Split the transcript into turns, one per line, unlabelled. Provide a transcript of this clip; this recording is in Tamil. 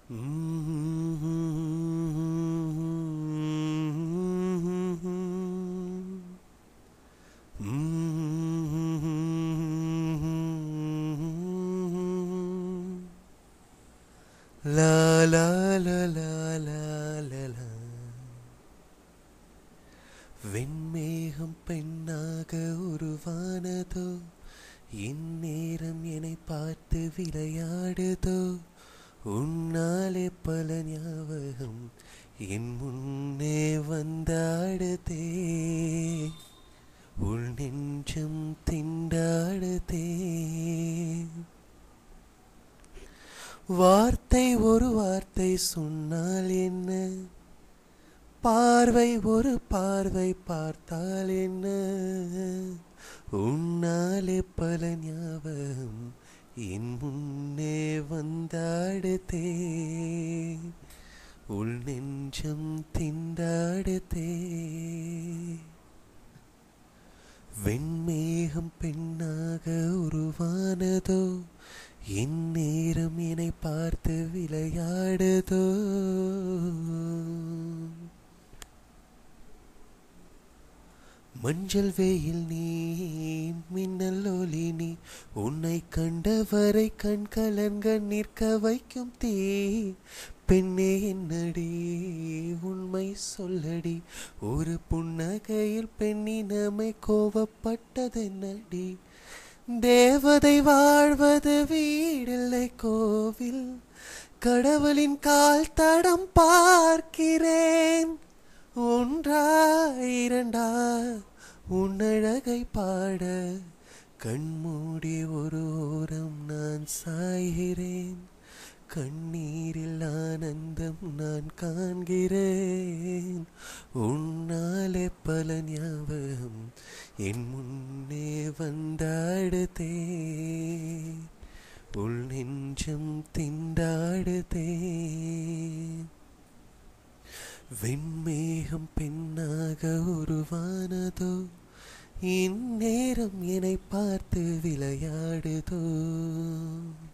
La la la la la la la வெண்மேகம் பெண்ணாக உருவானதோ இந்நேரம் என்னை பார்த்து விளையாடுதோ உன்னாலே பல ஞாபகம் என் முன்னே வந்தாடுதே உள் நெஞ்சம் திண்டாடுதே வார்த்தை ஒரு வார்த்தை சொன்னால் என்ன பார்வை ஒரு பார்வை பார்த்தால் என்ன உன்னாலே பல ஞாபகம் என் முன்னே வந்தாடுதே உள் நெஞ்சம் திண்டாடுதே வெண்மேகம் பெண்ணாக உருவானதோ என் நேரம் என்னை பார்த்து விளையாடுதோ மஞ்சள் வெயில் நீ மின்னல் ஒளி நீ உன்னை கண்டவரை கண் கலங்க நிற்க வைக்கும் தீ பெண்ணே என்னடி உண்மை சொல்லடி ஒரு புன்னகையில் பெண்ணினமை கோவப்பட்டதென்னடி தேவதை வாழ்வது வீடில்லை கோவில் கடவுளின் கால் தடம் பார்க்கிறேன் ஒன்றா இரண்டா உன்னழகை பாட கண்மூடி ஒரு ஓரம் நான் சாய்கிறேன் கண்ணீரில் ஆனந்தம் நான் காண்கிறேன் உன்னாலே பல ஞாபகம் என் முன்னே வந்தாடுதே உள் நெஞ்சம் திண்டாடுதே வெண்மேகம் பெண்ணாக உருவானதோ இந்நேரம் என்னை பார்த்து விளையாடுதோ